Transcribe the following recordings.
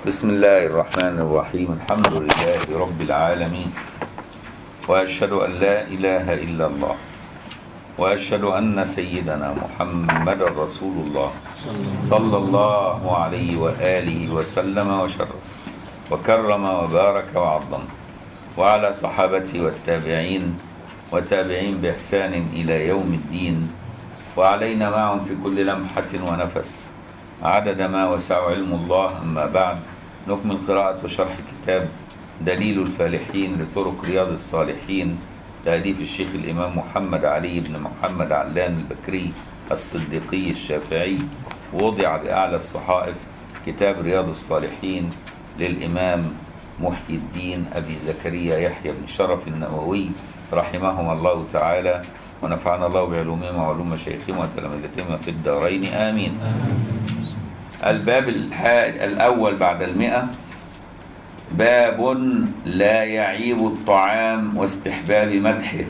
بسم الله الرحمن الرحيم الحمد لله رب العالمين وأشهد أن لا إله إلا الله وأشهد أن سيدنا محمد رسول الله صلى الله عليه وآله وسلم وشرف وكرم وبارك وعظم وعلى صحابته والتابعين وتابعين بإحسان إلى يوم الدين وعلينا معهم في كل لمحة ونفس عدد ما وسع علم الله أما بعد نكمل قراءة وشرح كتاب دليل الفالحين لطرق رياض الصالحين تأليف الشيخ الإمام محمد علي بن محمد علان البكري الصديقي الشافعي وضع بأعلى الصحائف كتاب رياض الصالحين للإمام محي الدين أبي زكريا يحيى بن شرف النووي رحمهما الله تعالى ونفعنا الله بعلومهم وعلوم مشايخهم وتلامذتهم في الدارين آمين الباب الأول بعد المئة باب لا يعيب الطعام واستحباب مدحه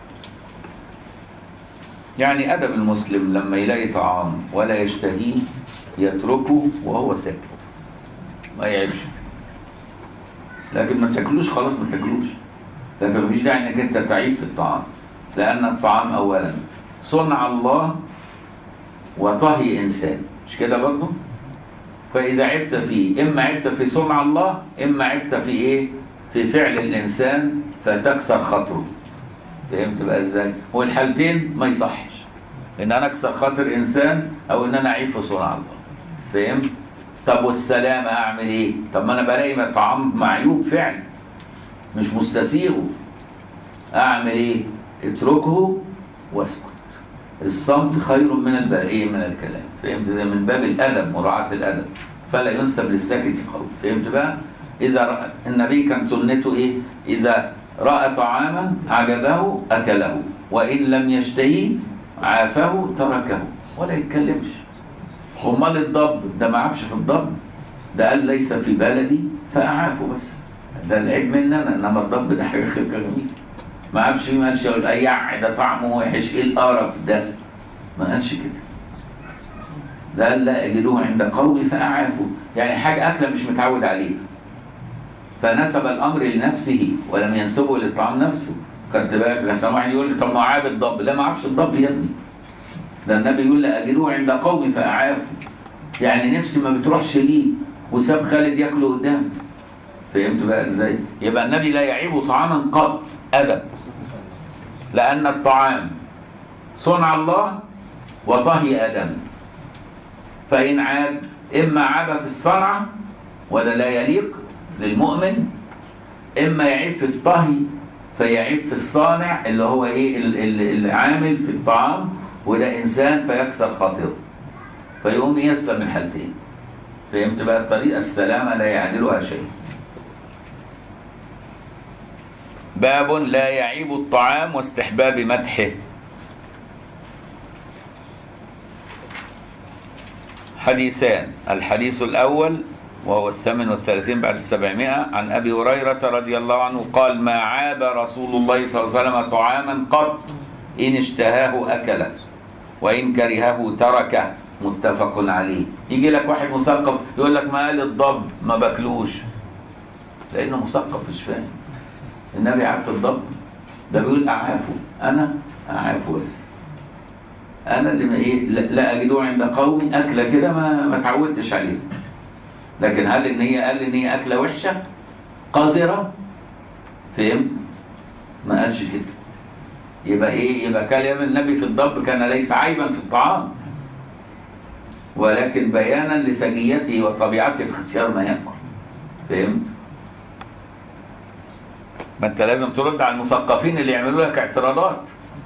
يعني أدب المسلم لما يلاقي طعام ولا يشتهيه يتركه وهو ساكت ما يعيبش لكن ما تاكلوش خلاص ما تاكلوش لكن مش داعي انك انت تعيب في الطعام لأن الطعام أولا صنع الله وطهي إنسان مش كده برضه؟ فإذا عبت فيه إما عبت في صنع الله إما عبت في إيه؟ في فعل الإنسان فتكسر خاطره فهمت بقى إزاي؟ والحالتين ما يصحش إن أنا أكسر خاطر إنسان أو إن أنا أعيب في صنع الله فهمت؟ طب والسلامة أعمل إيه؟ طب ما أنا بلاقي طعام معيوب فعل مش مستسيغه أعمل إيه؟ اتركه واسكت الصمت خير من البرئية من الكلام فهمت ده من باب الأدب مراعاة الأدب فلا ينسب للساكت قول فهمت بقى إذا رأى النبي كان سنته إيه إذا رأى طعاما عجبه أكله وإن لم يشتهي عافه تركه ولا يتكلمش امال الضب ده ما عابش في الضب ده قال ليس في بلدي فأعافه بس ده العيب مننا انما الضب ده حاجه خلقه جميله ما عابش فيه ما قالش يع ده طعمه وحش ايه القرف ده ما قالش كده ده قال لا اجدوه عند قومي فاعافوا يعني حاجه اكله مش متعود عليها فنسب الامر لنفسه ولم ينسبه للطعام نفسه خدت بالك لا سامحني يقول لي طب ما عاب الضب لا ما عابش الضب يا ابني ده النبي يقول لا اجدوه عند قومي فاعافوا يعني نفسي ما بتروحش ليه وساب خالد ياكله قدامه فهمت بقى ازاي يبقى النبي لا يعيب طعاما قط ادب لان الطعام صنع الله وطهي ادم فان عاب اما عاب في الصنعه ولا لا يليق للمؤمن اما يعيب في الطهي فيعيب في الصانع اللي هو ايه العامل في الطعام وده انسان فيكسر خاطره فيقوم يسلم الحالتين فهمت بقى الطريقه السلامه لا يعدلها شيء باب لا يعيب الطعام واستحباب مدحه حديثان الحديث الأول وهو الثامن والثلاثين بعد السبعمائة عن أبي هريرة رضي الله عنه قال ما عاب رسول الله صلى الله عليه وسلم طعاما قط إن اشتهاه أكله وإن كرهه تركه متفق عليه يجي لك واحد مثقف يقول لك ما قال الضب ما باكلوش لأنه مثقف مش فاهم النبي عارف الضب ده بيقول اعافه انا اعافه بس انا اللي ما ايه لا اجدوه عند قومي اكله كده ما ما اتعودتش عليها لكن هل ان هي قال ان هي اكله وحشه قذره فهمت ما قالش كده يبقى ايه يبقى كلام النبي في الضب كان ليس عيبا في الطعام ولكن بيانا لسجيته وطبيعته في اختيار ما ياكل فهمت ما انت لازم ترد على المثقفين اللي يعملوا لك اعتراضات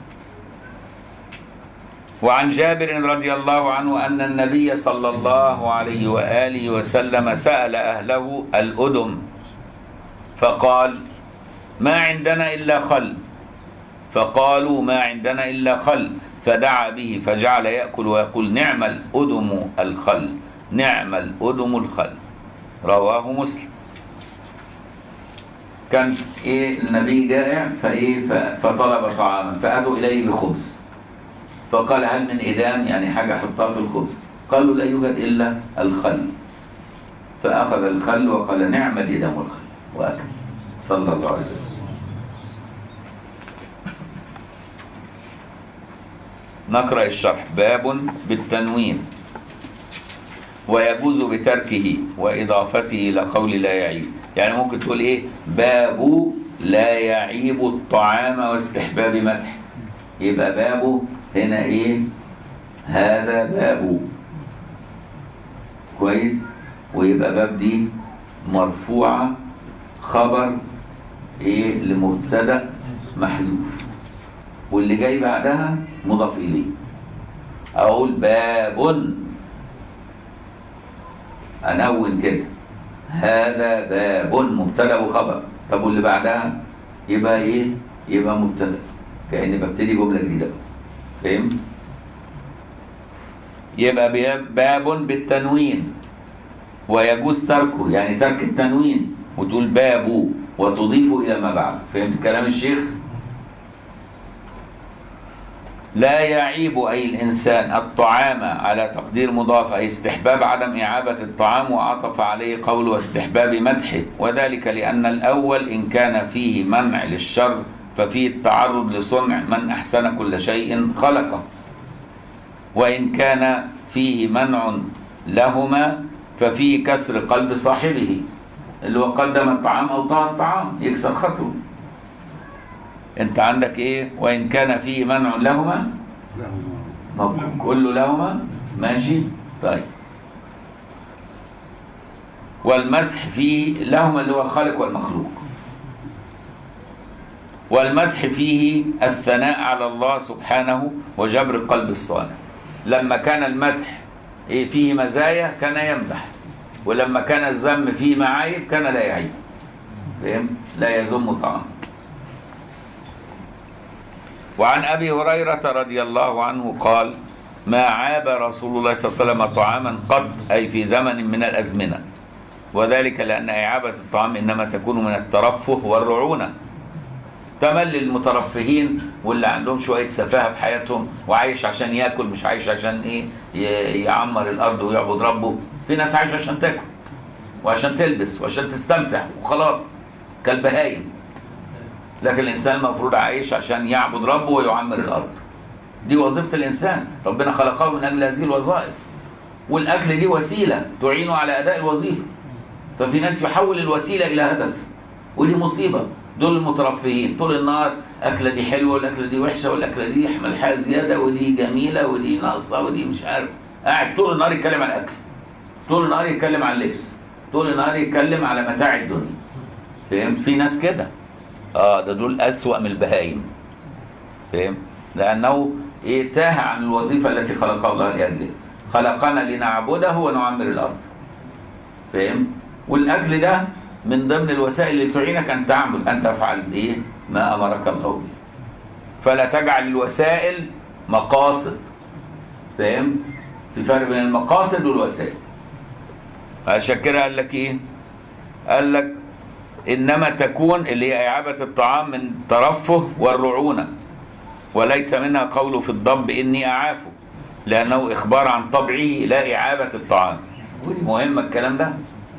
وعن جابر رضي الله عنه أن النبي صلى الله عليه وآله وسلم سأل أهله الأدم فقال ما عندنا إلا خل فقالوا ما عندنا إلا خل فدعا به فجعل يأكل ويقول نعم الأدم الخل نعم الأدم الخل رواه مسلم كان ايه النبي جائع فايه فطلب طعاما فاتوا اليه بخبز فقال هل من ادام يعني حاجه حطها في الخبز قالوا لا يوجد الا الخل فأخذ الخل وقال نعم الإدام والخل وأكل صلى الله عليه وسلم نقرأ الشرح باب بالتنوين ويجوز بتركه وإضافته إلى قول لا يعيب يعني ممكن تقول إيه باب لا يعيب الطعام واستحباب مدح يبقى بابه هنا إيه هذا باب كويس ويبقى باب دي مرفوعة خبر إيه لمبتدأ محذوف واللي جاي بعدها مضاف إليه أقول باب أنون كده هذا باب مبتدأ وخبر طب واللي بعدها يبقى إيه؟ يبقى مبتدأ كأني ببتدي جملة جديدة فهمت؟ يبقى باب- باب بالتنوين ويجوز تركه يعني ترك التنوين وتقول باب وتضيفه إلى ما بعد فهمت كلام الشيخ؟ لا يعيب أي الإنسان الطعام على تقدير مضاف أي استحباب عدم إعابة الطعام وعطف عليه قول واستحباب مدحه وذلك لأن الأول إن كان فيه منع للشر ففيه التعرض لصنع من أحسن كل شيء خلقه وإن كان فيه منع لهما ففيه كسر قلب صاحبه اللي هو قدم الطعام أو طه الطعام يكسر خطره انت عندك ايه وان كان فيه منع لهما مبروك كل لهما ماشي طيب والمدح فيه لهما اللي هو الخالق والمخلوق والمدح فيه الثناء على الله سبحانه وجبر القلب الصالح لما كان المدح إيه فيه مزايا كان يمدح ولما كان الذم فيه معايب كان لا يعيب فهم لا يذم طعام وعن ابي هريره رضي الله عنه قال ما عاب رسول الله صلى الله عليه وسلم طعاما قط اي في زمن من الازمنه وذلك لان اعابه الطعام انما تكون من الترفه والرعونه تمل المترفهين واللي عندهم شويه سفاهه في حياتهم وعايش عشان ياكل مش عايش عشان ايه ي- يعمر الارض ويعبد ربه في ناس عايشه عشان تاكل وعشان تلبس وعشان تستمتع وخلاص كالبهايم لكن الانسان المفروض عايش عشان يعبد ربه ويعمر الارض دي وظيفه الانسان ربنا خلقه من اجل هذه الوظائف والاكل دي وسيله تعينه على اداء الوظيفه ففي ناس يحول الوسيله الى هدف ودي مصيبه دول المترفهين طول النهار اكله دي حلوه والاكله دي وحشه والاكله دي ملحها زياده ودي جميله ودي ناقصه ودي مش عارف قاعد طول النهار يتكلم عن الاكل طول النهار يتكلم عن اللبس طول النهار يتكلم على متاع الدنيا فهمت في ناس كده اه ده دول اسوأ من البهايم فهم لانه ايه تاه عن الوظيفه التي خلقها الله لاجلها خلقنا لنعبده ونعمر الارض فهم والاكل ده من ضمن الوسائل اللي تعينك ان تعمل ان تفعل ايه ما امرك الله به فلا تجعل الوسائل مقاصد فهم في فرق بين المقاصد والوسائل عشان كده قال لك ايه قال لك انما تكون اللي هي اعابه الطعام من ترفه والرعونه وليس منها قوله في الضب اني اعافه لانه اخبار عن طبعه لا اعابه الطعام ودي مهمه الكلام ده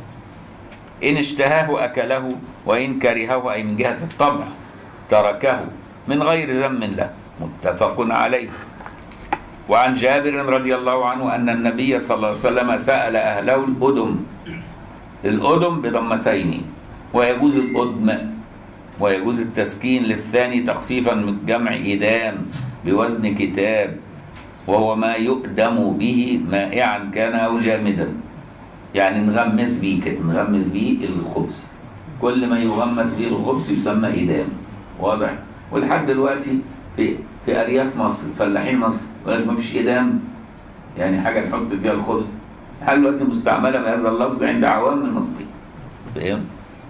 ان اشتهاه اكله وان كرهه اي من جهه الطبع تركه من غير ذم له متفق عليه وعن جابر رضي الله عنه ان النبي صلى الله عليه وسلم سال اهله الادم الادم بضمتين ويجوز الأدم ويجوز التسكين للثاني تخفيفا من جمع إدام بوزن كتاب وهو ما يؤدم به مائعا كان أو جامدا يعني نغمس بيه كده نغمس بيه الخبز كل ما يغمس بيه الخبز يسمى إدام واضح ولحد دلوقتي في في أرياف مصر فلاحين مصر يقول لك مفيش إدام يعني حاجة تحط فيها الخبز لحد دلوقتي مستعملة بهذا اللفظ عند عوام المصريين فهمت؟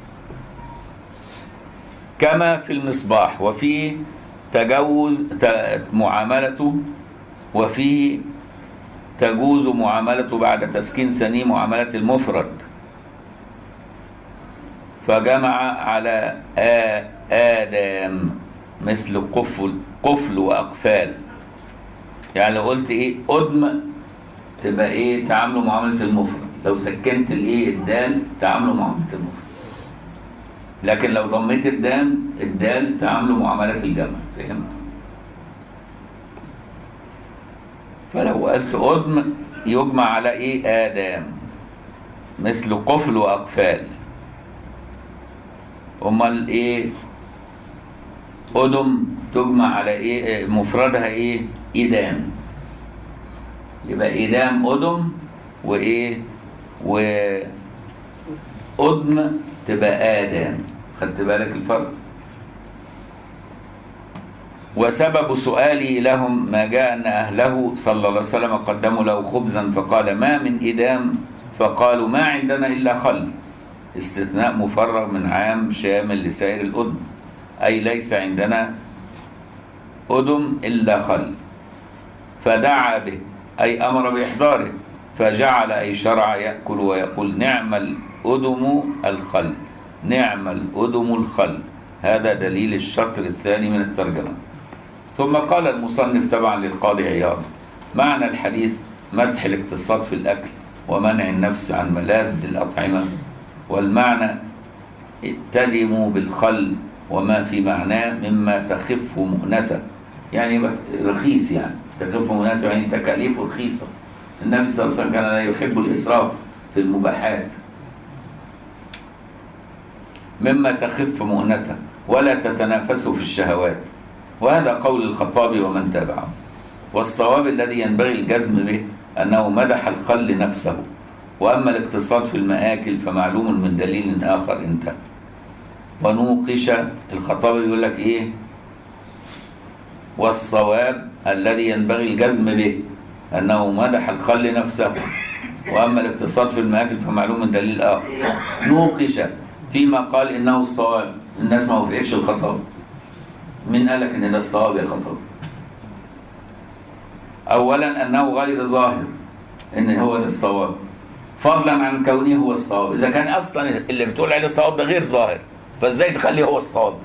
كما في المصباح وفيه تجوز ت- معاملته وفيه تجوز معاملته بعد تسكين ثاني معاملة المفرد فجمع على آ آدم مثل قفل قفل وأقفال يعني لو قلت إيه أدم تبقى إيه تعامله معاملة المفرد لو سكنت الايه الدال تعامله معامله المفرد لكن لو ضميت الدال الدال تعامله معاملة الجمع فهمت فلو قلت أدم يجمع على إيه آدام مثل قفل وأقفال أمال إيه أدم تجمع على إيه مفردها إيه إدام يبقى إدام أدم وإيه وأدم تبقى آدم خدت بالك الفرق وسبب سؤالي لهم ما جاء أن أهله صلى الله عليه وسلم قدموا له خبزا فقال ما من إدام فقالوا ما عندنا إلا خل استثناء مفرغ من عام شامل لسائر الأدم أي ليس عندنا أدم إلا خل فدعا به أي أمر بإحضاره فجعل أي شرع يأكل ويقول نعم الأدم الخل نعم الأدم الخل هذا دليل الشطر الثاني من الترجمة ثم قال المصنف تبعا للقاضي عياض معنى الحديث مدح الاقتصاد في الأكل ومنع النفس عن ملاذ الأطعمة والمعنى اتدموا بالخل وما في معناه مما تخف مؤنته يعني رخيص يعني تخف مؤنته يعني تكاليفه رخيصة النبي صلى الله عليه وسلم كان لا يحب الإسراف في المباحات مما تخف مؤنته ولا تتنافسوا في الشهوات وهذا قول الخطابي ومن تابعه والصواب الذي ينبغي الجزم به أنه مدح الخل نفسه وأما الاقتصاد في المآكل فمعلوم من دليل آخر انتهى ونوقش الخطابي يقول لك إيه والصواب الذي ينبغي الجزم به أنه مدح الخل نفسه وأما الاقتصاد في المآكل فمعلوم من دليل آخر نوقش فيما قال إنه الصواب الناس ما وافقتش الخطاب من قال لك إن ده الصواب يا خطاب أولا أنه غير ظاهر إن هو ده الصواب فضلا عن كونه هو الصواب إذا كان أصلا اللي بتقول عليه الصواب ده غير ظاهر فإزاي تخليه هو الصواب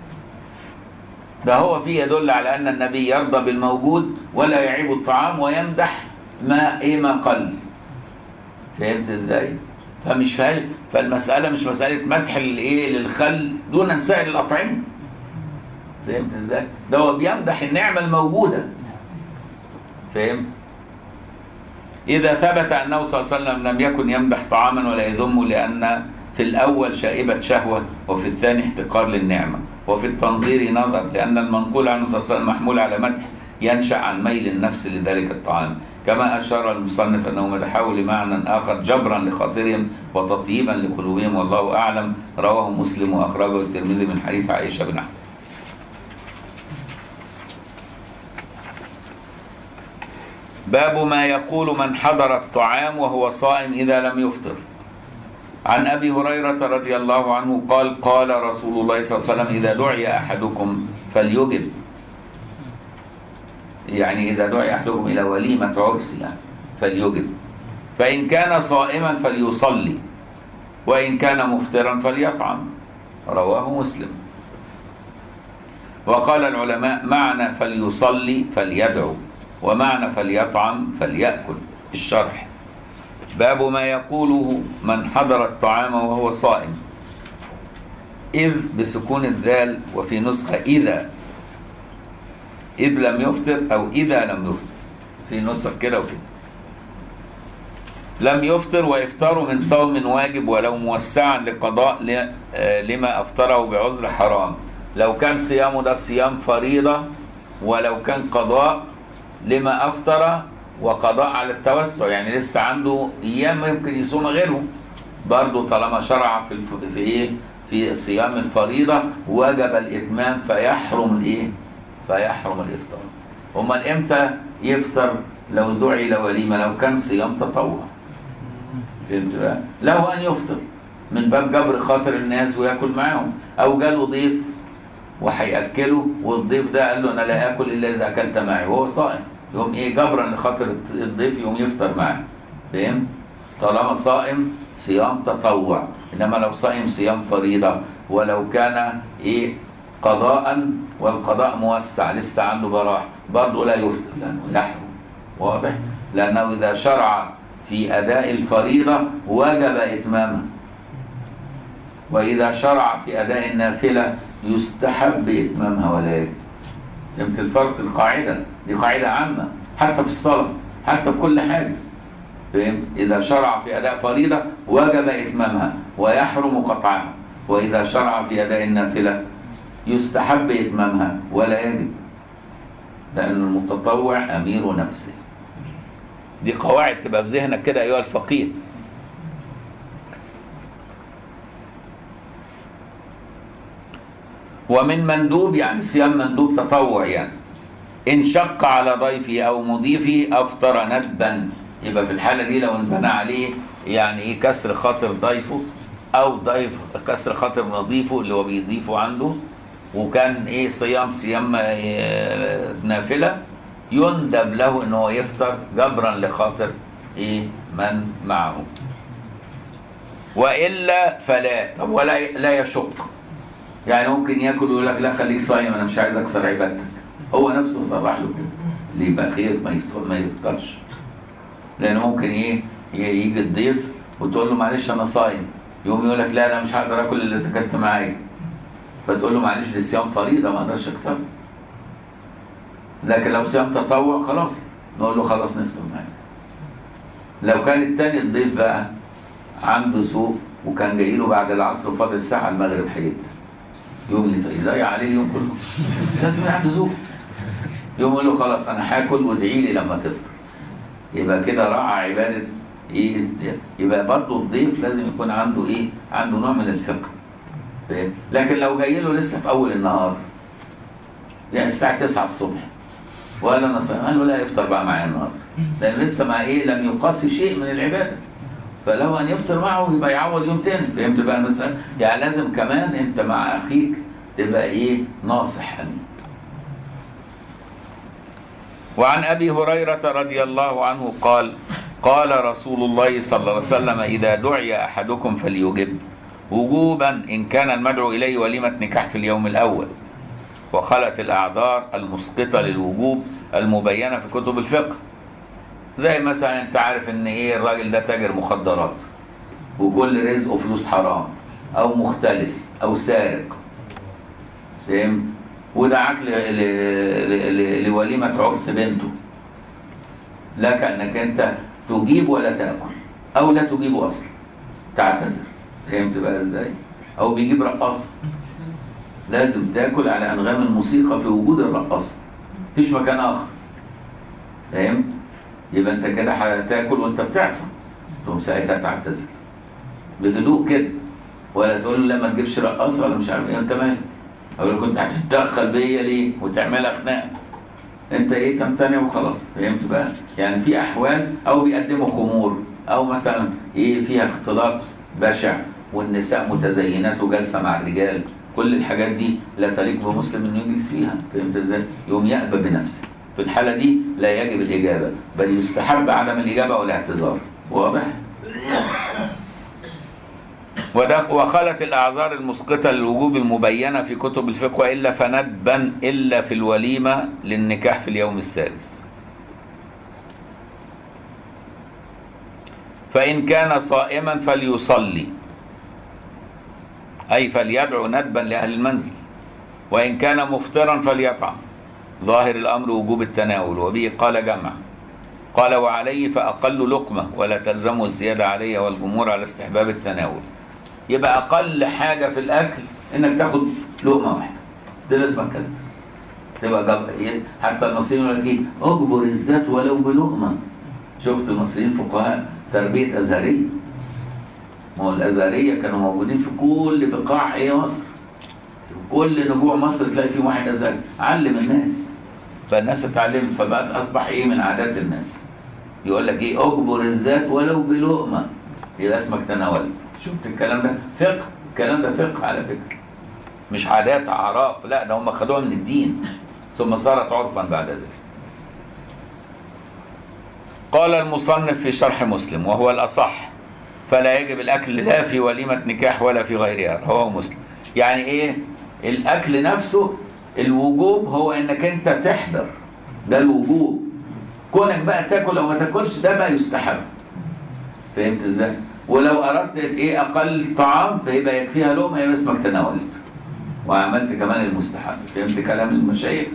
ده هو فيه يدل على أن النبي يرضى بالموجود ولا يعيب الطعام ويمدح ما إيه ما قل فهمت إزاي؟ فمش فاهم فالمسألة مش مسألة مدح الإيه للخل دون سائر الأطعمة فهمت إزاي؟ ده هو بيمدح النعمة الموجودة فهمت؟ إذا ثبت أنه صلى الله عليه وسلم لم يكن يمدح طعاما ولا يذمه لأن في الأول شائبة شهوة وفي الثاني احتقار للنعمة وفي التنظير نظر لأن المنقول عنه صلى الله عليه وسلم محمول على مدح ينشأ عن ميل النفس لذلك الطعام كما أشار المصنف أنه مدحه لمعنى آخر جبرا لخاطرهم وتطييبا لقلوبهم والله أعلم رواه مسلم وأخرجه الترمذي من حديث عائشة بن أحمد باب ما يقول من حضر الطعام وهو صائم إذا لم يفطر عن أبي هريرة رضي الله عنه قال قال رسول الله صلى الله عليه وسلم إذا دعي أحدكم فليجب يعني إذا دعي أحدكم إلى وليمة عرس يعني فليجب فإن كان صائما فليصلي وإن كان مفطرا فليطعم رواه مسلم وقال العلماء معنى فليصلي فليدعو ومعنى فليطعم فليأكل الشرح باب ما يقوله من حضر الطعام وهو صائم إذ بسكون الذال وفي نسخة إذا إذ لم يفطر أو إذا لم يفطر في نسخ كده وكده لم يفطر وإفطاره من صوم واجب ولو موسعا لقضاء لما أفطره بعذر حرام لو كان صيامه ده صيام فريضة ولو كان قضاء لما أفطر وقضاء على التوسع يعني لسه عنده أيام يمكن يصوم غيره برضه طالما شرع في الف... في إيه في صيام الفريضة وجب الإتمام فيحرم الإيه فيحرم الإفطار أمال إمتى يفطر لو دعي لوليمة لو كان صيام تطوع فهمت بقى؟ له أن يفطر من باب جبر خاطر الناس وياكل معاهم أو جاله ضيف وهيأكله والضيف ده قال له أنا لا آكل إلا إذا أكلت معي وهو صائم يقوم إيه جبرا لخاطر الضيف يقوم يفطر معاه فهم؟ طالما صائم صيام تطوع إنما لو صائم صيام فريضة ولو كان إيه قضاء والقضاء موسع لسه عنده براح برضه لا يفطر لأنه يحرم واضح؟ لأنه إذا شرع في أداء الفريضة وجب إتمامها وإذا شرع في أداء النافلة يستحب إتمامها ولا يجب فهمت الفرق القاعدة دي قاعدة عامة حتى في الصلاة حتى في كل حاجة فهمت إذا شرع في أداء فريضة وجب إتمامها ويحرم قطعها وإذا شرع في أداء النافلة يستحب إتمامها ولا يجب لأن المتطوع أمير نفسه دي قواعد تبقى في ذهنك كده أيها الفقيه ومن مندوب يعني صيام مندوب تطوع يعني إن شق على ضيفه أو مضيفه أفطر ندبا يبقى في الحالة دي لو انبنى عليه يعني إيه كسر خاطر ضيفه أو ضيف كسر خاطر مضيفه اللي هو بيضيفه عنده وكان إيه صيام صيام آه، نافلة يندب له إن هو يفطر جبرا لخاطر إيه من معه وإلا فلا طب ولا لا يشق يعني ممكن ياكل ويقول لك لا خليك صايم انا مش عايز اكسر عبادتك هو نفسه صرح له كده اللي يبقى خير ما يفطر ما يفطرش لان ممكن ايه ي- يجي الضيف وتقول له معلش انا صايم يقوم يقول لك لا انا مش هقدر اكل الا اذا كنت معايا فتقول له معلش دي صيام فريضه ما اقدرش اكسره لكن لو صيام تطوع خلاص نقول له خلاص نفطر معاك لو كان التاني الضيف بقى عنده سوق وكان جاي له بعد العصر وفاضل ساعه المغرب هيبدا يوم يضيع عليه اليوم كله لازم يبقى عنده ذوق يوم يقول له خلاص انا هاكل وادعي لي لما تفطر يبقى كده راعى عباده ايه يبقى برضه الضيف لازم يكون عنده ايه عنده نوع من الفقه فاهم؟ لكن لو جاي له لسه في اول النهار يعني الساعه 9 الصبح وقال انا صايم قال له لا افطر بقى معايا النهارده لان لسه ما ايه لم يقاسي شيء من العباده فلو ان يفطر معه يبقى يعوض يوم تاني فهمت بقى المساله يعني لازم كمان انت مع اخيك تبقى ايه ناصح امين وعن ابي هريره رضي الله عنه قال قال رسول الله صلى الله عليه وسلم اذا دعي احدكم فليجب وجوبا ان كان المدعو اليه وليمه نكاح في اليوم الاول وخلت الاعذار المسقطه للوجوب المبينه في كتب الفقه زي مثلا انت عارف ان ايه الراجل ده تاجر مخدرات وكل رزقه فلوس حرام او مختلس او سارق فاهم ودعاك ل- ل- ل- ل- لوليمه عرس بنته لك انك انت تجيب ولا تاكل او لا تجيب اصلا تعتذر فهمت بقى ازاي او بيجيب رقاصه لازم تاكل على انغام الموسيقى في وجود الرقاصه مفيش مكان اخر فهمت يبقى انت كده هتاكل وانت بتعصى تقوم ساعتها تعتذر بهدوء كده ولا تقول له لا ما تجيبش رقاصه ولا مش عارف ايه انت مالك اقول له كنت هتتدخل بيا ليه وتعملها خناقه انت ايه تمتنع وخلاص فهمت بقى يعني في احوال او بيقدموا خمور او مثلا ايه فيها اختلاط بشع والنساء متزينات وجالسه مع الرجال كل الحاجات دي لا تليق بمسلم انه يجلس فيها فهمت ازاي يوم يأبى بنفسه في الحاله دي لا يجب الاجابه بل يستحب عدم الاجابه والاعتذار واضح وده وخلت الاعذار المسقطه للوجوب المبينه في كتب الفقه والا فندبا الا في الوليمه للنكاح في اليوم الثالث فان كان صائما فليصلي اي فليدعو ندبا لاهل المنزل وان كان مفطرا فليطعم ظاهر الامر وجوب التناول وبه قال جمع قال وعليه فاقل لقمه ولا تلزمه الزياده عليه والجمهور على استحباب التناول يبقى اقل حاجه في الاكل انك تاخد لقمه واحده ده لازم كده تبقى جب... حتى المصريين يقول لك ايه اجبر الذات ولو بلقمه شفت المصريين فقهاء تربيه ازهريه ما هو الازهريه كانوا موجودين في كل بقاع ايه مصر في كل نجوع مصر تلاقي فيهم واحد ازهري علم الناس فالناس اتعلمت فبقت اصبح ايه من عادات الناس يقول لك ايه اجبر الذات ولو بلقمه يبقى اسمك تناولت شفت الكلام ده فقه الكلام ده فقه على فكره مش عادات اعراف لا ده هم خدوها من الدين ثم صارت عرفا بعد ذلك قال المصنف في شرح مسلم وهو الاصح فلا يجب الاكل لا في وليمه نكاح ولا في غيرها رواه مسلم يعني ايه الاكل نفسه الوجوب هو انك انت تحضر ده الوجوب كونك بقى تاكل او ما تاكلش ده بقى يستحب فهمت ازاي ولو اردت ايه اقل طعام فيبقى يكفيها لقمه يبقى اسمك تناولت وعملت كمان المستحب فهمت كلام المشايخ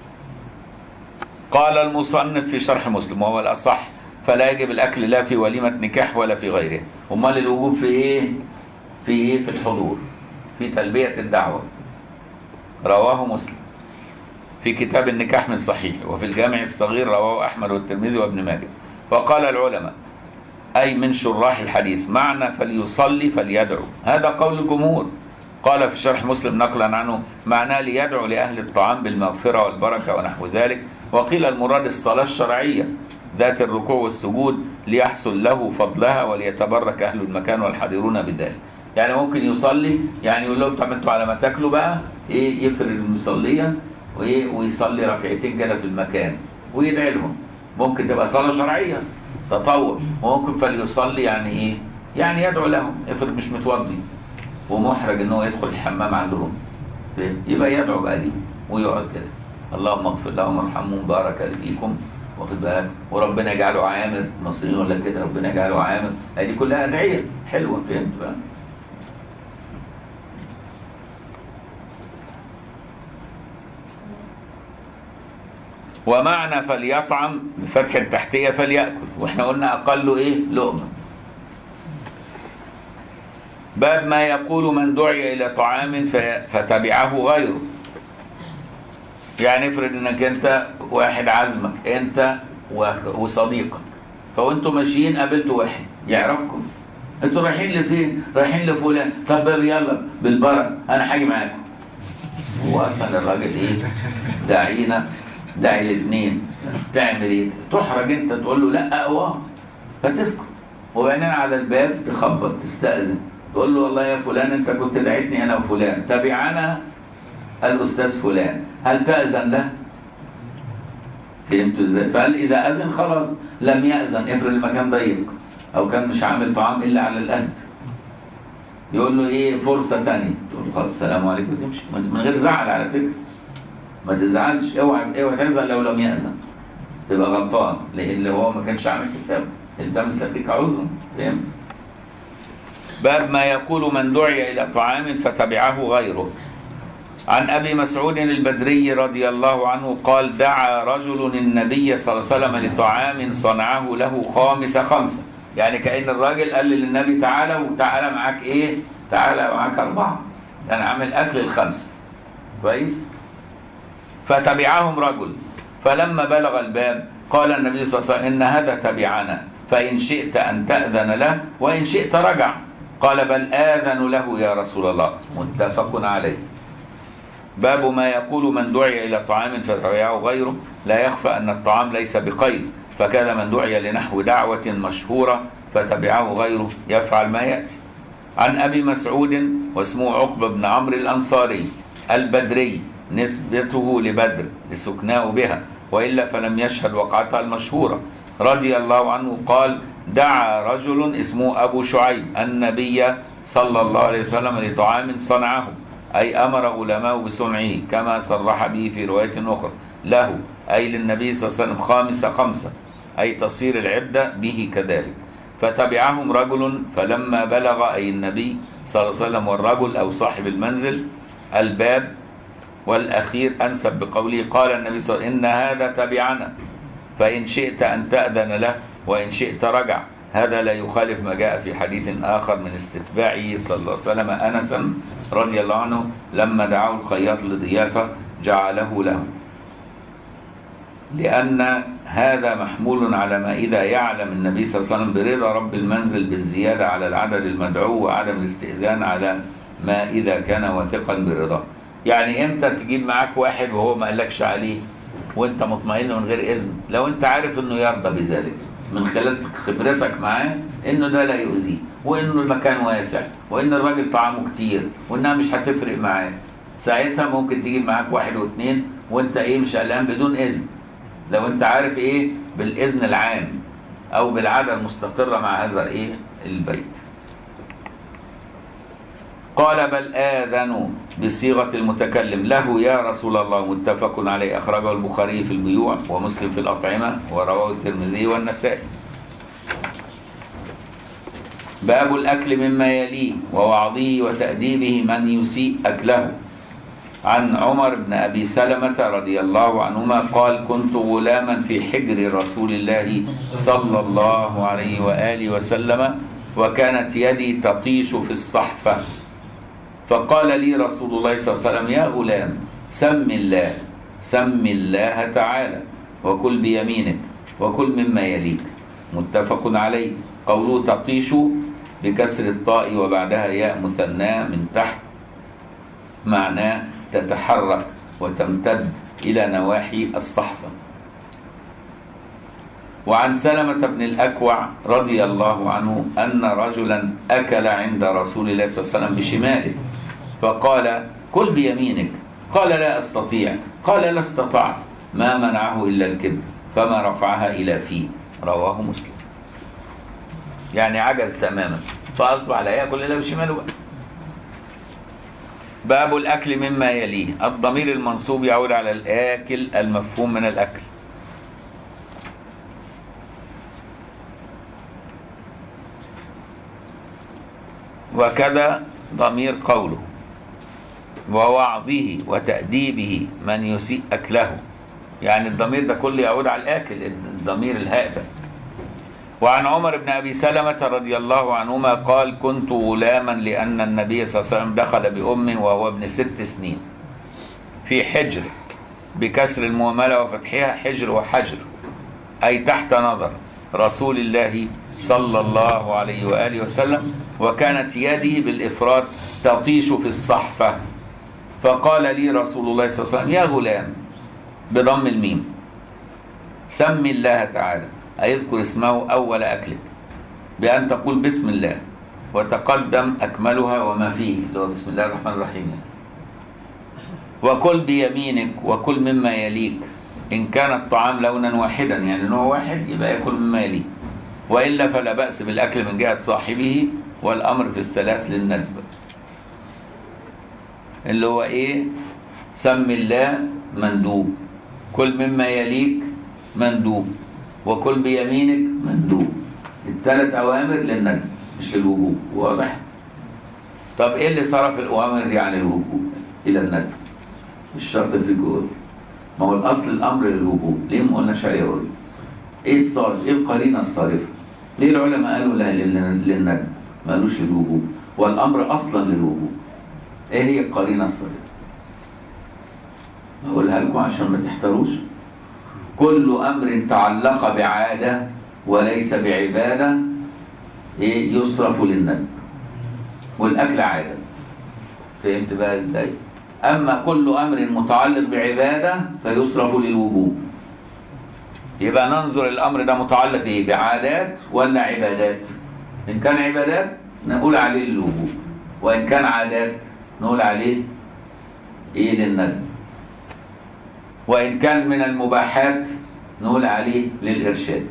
قال المصنف في شرح مسلم وهو الاصح فلا يجب الاكل لا في وليمه نكاح ولا في غيرها امال الوجوب في ايه في ايه في الحضور في تلبيه الدعوه رواه مسلم في كتاب النكاح من صحيح وفي الجامع الصغير رواه احمد والترمذي وابن ماجه وقال العلماء اي من شراح الحديث معنى فليصلي فليدعو هذا قول الجمهور قال في شرح مسلم نقلا عنه معناه ليدعو لاهل الطعام بالمغفره والبركه ونحو ذلك وقيل المراد الصلاه الشرعيه ذات الركوع والسجود ليحصل له فضلها وليتبرك اهل المكان والحاضرون بذلك يعني ممكن يصلي يعني يقول لهم طب انتوا على ما تاكلوا بقى ايه يفرد المصليه وايه ويصلي ركعتين كده في المكان ويدعي لهم ممكن تبقى صلاه شرعيه تطوع وممكن فليصلي يعني ايه يعني يدعو لهم افرض مش متوضي ومحرج ان هو يدخل الحمام عندهم فاهم؟ يبقى يدعو بقى ليه ويقعد كده اللهم اغفر لهم وارحمهم بارك فيكم واخد بالك وربنا يجعله عامر المصريين ولا كده ربنا يجعله عامر هذه كلها ادعيه حلوه فهمت بقى ومعنى فليطعم بفتح التحتيه فليأكل واحنا قلنا اقله ايه لقمه باب ما يقول من دعي الى طعام ف- فتبعه غيره يعني افرض انك انت واحد عزمك انت وأخ- وصديقك فوانتوا ماشيين قابلتوا واحد يعرفكم انتوا رايحين لفين؟ رايحين لفلان طب يلا بالبركه انا هاجي معاكم هو اصلا الراجل ايه؟ داعينا داعي الاثنين تعمل ايه؟ تحرج انت تقول له لا اه فتسكت وبعدين على الباب تخبط تستأذن تقول له والله يا فلان انت كنت دعيتني انا وفلان تبعنا الاستاذ فلان هل تأذن له؟ فهمتوا ازاي؟ فقال اذا اذن خلاص لم يأذن افرض المكان ضيق او كان مش عامل طعام الا على القد يقول له ايه فرصه ثانيه تقول له خلاص السلام عليكم وتمشي من غير زعل على فكره ما تزعلش اوعى اوعى تزعل لو لم يأذن تبقى غلطان لان هو ما كانش عامل حسابه التمس لفيك عذرا فاهم باب ما يقول من دعي الى طعام فتبعه غيره عن ابي مسعود البدري رضي الله عنه قال دعا رجل النبي صلى الله عليه وسلم لطعام صنعه له خامس خمسه يعني كان الراجل قال للنبي تعالى وتعالى معاك ايه تعالى معاك اربعه يعني عامل اكل الخمسه كويس فتبعهم رجل فلما بلغ الباب قال النبي صلى الله عليه وسلم ان هذا تبعنا فان شئت ان تاذن له وان شئت رجع قال بل اذن له يا رسول الله متفق عليه باب ما يقول من دعي إلى طعام فتبعه غيره لا يخفى أن الطعام ليس بقيد فكان من دعي لنحو دعوة مشهورة فتبعه غيره يفعل ما يأتي عن أبي مسعود واسمه عقبة بن عمرو الأنصاري البدري نسبته لبدر لسكناه بها وإلا فلم يشهد وقعتها المشهورة رضي الله عنه قال دعا رجل اسمه أبو شعيب النبي صلى الله عليه وسلم لطعام صنعه أي أمر علماء بصنعه كما صرح به في رواية أخرى له أي للنبي صلى الله عليه وسلم خامس خمسة أي تصير العدة به كذلك فتبعهم رجل فلما بلغ أي النبي صلى الله عليه وسلم والرجل أو صاحب المنزل الباب والأخير أنسب بقوله قال النبي صلى الله عليه وسلم إن هذا تبعنا فإن شئت أن تأذن له وإن شئت رجع هذا لا يخالف ما جاء في حديث آخر من استتباعه صلى الله عليه وسلم أنسا رضي الله عنه لما دعاه الخياط لضيافة جعله له لأن هذا محمول على ما إذا يعلم النبي صلى الله عليه وسلم برضا رب المنزل بالزيادة على العدد المدعو وعدم الاستئذان على ما إذا كان واثقا برضاه يعني امتى تجيب معاك واحد وهو ما قالكش عليه وانت مطمئن من غير اذن لو انت عارف انه يرضى بذلك من خلال خبرتك معاه انه ده لا يؤذيه وانه المكان واسع وان الراجل طعامه كتير وانها مش هتفرق معاه ساعتها ممكن تجيب معاك واحد واثنين وانت ايه مش قلقان بدون اذن لو انت عارف ايه بالاذن العام او بالعاده المستقره مع هذا ايه البيت قال بل آذنوا بصيغة المتكلم له يا رسول الله متفق عليه أخرجه البخاري في البيوع ومسلم في الأطعمة ورواه الترمذي والنسائي باب الأكل مما يليه ووعظه وتأديبه من يسيء أكله عن عمر بن أبي سلمة رضي الله عنهما قال كنت غلاما في حجر رسول الله صلى الله عليه وآله وسلم وكانت يدي تطيش في الصحفة فقال لي رسول الله صلى الله عليه وسلم يا غلام سم الله سم الله تعالى وكل بيمينك وكل مما يليك متفق عليه قوله تطيش بكسر الطاء وبعدها ياء مثناه من تحت معناه تتحرك وتمتد إلى نواحي الصحفة وعن سلمة بن الأكوع رضي الله عنه أن رجلا أكل عند رسول الله صلى الله عليه وسلم بشماله فقال كل بيمينك قال لا أستطيع قال لا استطعت ما منعه إلا الكبر فما رفعها إلى فيه رواه مسلم يعني عجز تماما فأصبح لا يأكل إلا بشماله بقى باب الأكل مما يليه الضمير المنصوب يعود على الآكل المفهوم من الأكل وكذا ضمير قوله ووعظه وتأديبه من يسيء أكله يعني الضمير ده كله يعود على الآكل الضمير الهاء ده وعن عمر بن أبي سلمة رضي الله عنهما قال كنت غلاما لأن النبي صلى الله عليه وسلم دخل بأم وهو ابن ست سنين في حجر بكسر المهملة وفتحها حجر وحجر أي تحت نظر رسول الله صلى الله عليه وآله وسلم وكانت يدي بالإفراد تطيش في الصحفة فقال لي رسول الله صلى الله عليه وسلم يا غلام بضم الميم سم الله تعالى أي اذكر اسمه أول أكلك بأن تقول بسم الله وتقدم أكملها وما فيه اللي هو بسم الله الرحمن الرحيم يعني. وكل بيمينك وكل مما يليك إن كان الطعام لونا واحدا يعني نوع واحد يبقى يأكل مما يليه وإلا فلا بأس بالأكل من جهة صاحبه والأمر في الثلاث للندب اللي هو إيه سم الله مندوب كل مما يليك مندوب وكل بيمينك مندوب الثلاث أوامر للندب مش للوجوب واضح طب إيه اللي صرف الأوامر دي عن الوجوب إلى الندب مش شرط الفيجور ما هو الأصل الأمر للوجوب ليه ما قلناش عليه واجب إيه الصارف إيه القرينة الصارفة ليه العلماء قالوا لا للندب ما قالوش للوجوب والأمر أصلا للوجوب إيه هي القرينة الصارفة أقولها لكم عشان ما تحتروش كل أمر تعلق بعادة وليس بعبادة إيه يصرف للندب والأكل عادة فهمت بقى إزاي أما كل أمر متعلق بعبادة فيصرف للوجوب يبقى ننظر الأمر ده متعلق إيه بعادات ولا عبادات إن كان عبادات نقول عليه للوجوب وإن كان عادات نقول عليه إيه للندب وإن كان من المباحات نقول عليه للإرشاد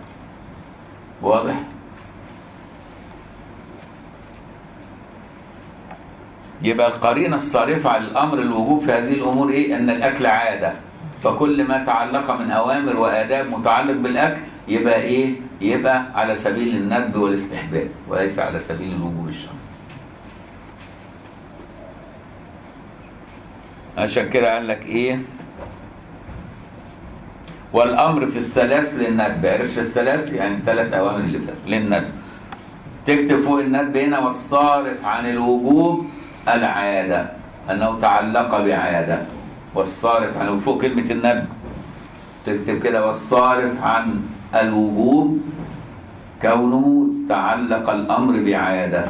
واضح؟ يبقى القرينة الصارفة على الأمر الوجوب في هذه الأمور إيه؟ أن الأكل عادة فكل ما تعلق من أوامر وآداب متعلق بالأكل يبقى إيه؟ يبقى على سبيل الندب والاستحباب وليس على سبيل الوجوب الشرعي عشان كده قال لك إيه؟ والامر في الثلاث للندب عرفت الثلاث يعني ثلاث اوامر اللي فاتوا للندب تكتب فوق الندب هنا والصارف عن الوجوب العاده انه تعلق بعاده والصارف عن فوق كلمه الندب تكتب كده والصارف عن الوجوب كونه تعلق الامر بعاده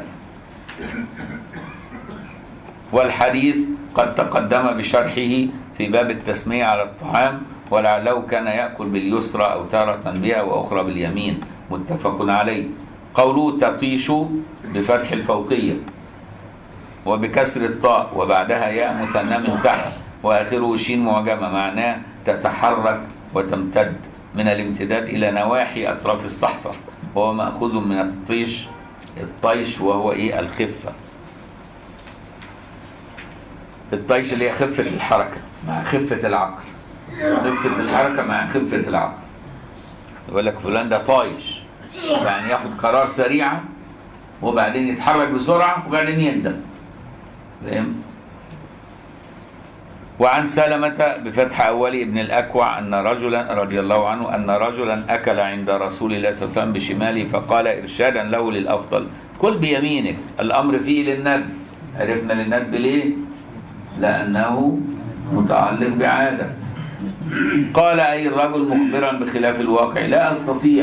والحديث قد تقدم بشرحه في باب التسميه على الطعام ولعله كان يأكل باليسرى أو تارة بها وأخرى باليمين متفق عليه قوله تطيش بفتح الفوقية وبكسر الطاء وبعدها ياء مثنى من تحت وآخره شين معجمة معناه تتحرك وتمتد من الامتداد إلى نواحي أطراف الصحفة وهو مأخوذ من الطيش الطيش وهو إيه الخفة الطيش اللي هي خفة الحركة مع خفة العقل خفة الحركة مع خفة العقل يقول لك فلان ده طايش يعني ياخد قرار سريعا وبعدين يتحرك بسرعة وبعدين يندم فاهم وعن سلمة بفتح أول ابن الأكوع أن رجلا رضي الله عنه أن رجلا أكل عند رسول الله صلى الله عليه وسلم بشماله فقال إرشادا له للأفضل كل بيمينك الأمر فيه للندب عرفنا للندب ليه؟ لأنه متعلق بعادة قال أي الرجل مخبرا بخلاف الواقع لا أستطيع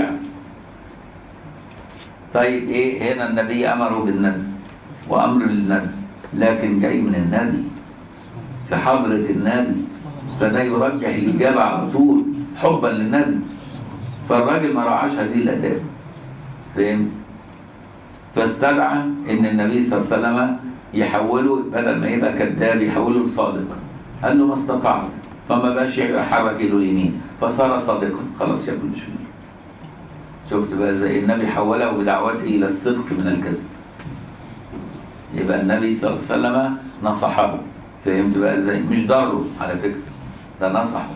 طيب إيه هنا النبي أمره بالندب وأمر للندب لكن جاي من النبي في حضرة النبي فده يرجح الإجابة على طول حبا للنبي فالراجل ما راعاش هذه الآداب فهمت؟ فاستدعى إن النبي صلى الله عليه وسلم يحوله بدل ما يبقى كذاب يحوله لصادق قال له ما استطعت فما بقاش يحرك ايده اليمين فصار صادقا خلاص ياكل بشمال شفت بقى زي النبي حوله بدعوته الى الصدق من الكذب يبقى النبي صلى الله عليه وسلم نصحه فهمت بقى ازاي مش ضره على فكره ده نصحه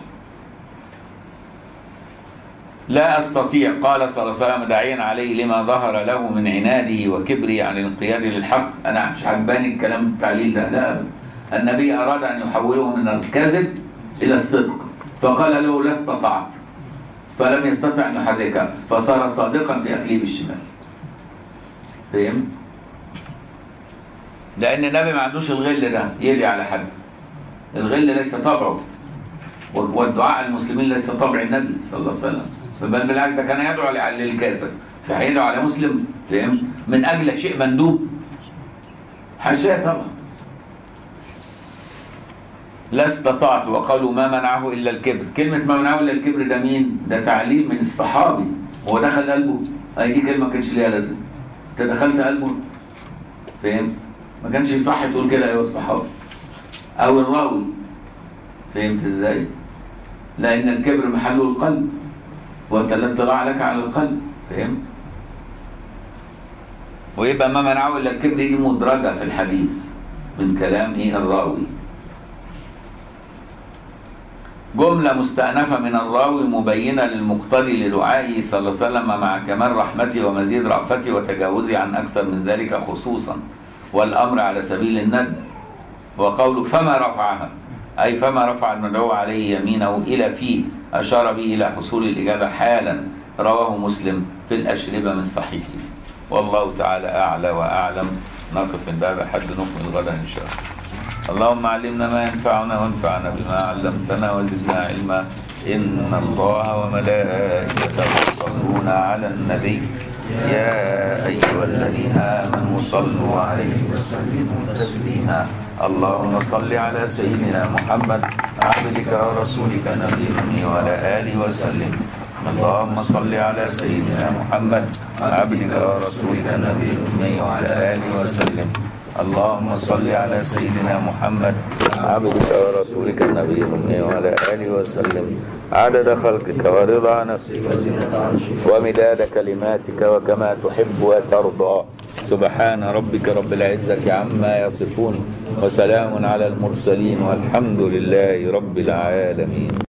لا استطيع قال صلى الله عليه وسلم داعيا عليه لما ظهر له من عناده وكبره عن الانقياد للحق انا مش عجباني الكلام التعليل ده لا أبدا. النبي اراد ان يحوله من الكذب الى الصدق فقال له لا استطعت فلم يستطع ان يحركها فصار صادقا في اكله بالشمال فهم لان النبي ما عندوش الغل ده يدعي على حد الغل ليس طبعه والدعاء المسلمين ليس طبع النبي صلى الله عليه وسلم بل بالعكس ده كان يدعو للكافر فهيدعو على مسلم فهم من اجل شيء مندوب حاشاه طبعا لا استطعت وقالوا ما منعه الا الكبر كلمه ما منعه الا الكبر ده مين ده تعليم من الصحابي هو دخل قلبه اي دي كلمه ما كانش ليها لازمه انت دخلت قلبه فهم ما كانش يصح تقول كده ايها الصحابي او الراوي فهمت ازاي لان الكبر محله القلب وانت لا اطلاع لك على القلب فهمت ويبقى ما منعه الا الكبر دي مدرجه في الحديث من كلام ايه الراوي جملة مستأنفة من الراوي مبينة للمقتدي لدعائه صلى الله عليه وسلم مع كمال رحمته ومزيد رأفته وتجاوزه عن أكثر من ذلك خصوصا والأمر على سبيل الند وقوله فما رفعها أي فما رفع المدعو عليه يمينه إلى فيه أشار به إلى حصول الإجابة حالا رواه مسلم في الأشربة من صحيحه والله تعالى أعلى وأعلم نقف عند هذا حد نكمل غدا إن شاء الله اللهم علمنا ما ينفعنا وانفعنا بما علمتنا وزدنا علما إن الله وملائكته يصلون على النبي يا أيها الذين آمنوا صلوا عليه وسلموا تسليما اللهم صل على سيدنا محمد عبدك ورسولك نبينا وعلى آله وسلم اللهم صل على سيدنا محمد عبدك ورسولك نبينا وعلى آله وسلم اللهم صل على سيدنا محمد عبدك ورسولك النبي الأمي وعلى آله وسلم عدد خلقك ورضا نفسك ومداد كلماتك وكما تحب وترضى سبحان ربك رب العزة عما يصفون وسلام على المرسلين والحمد لله رب العالمين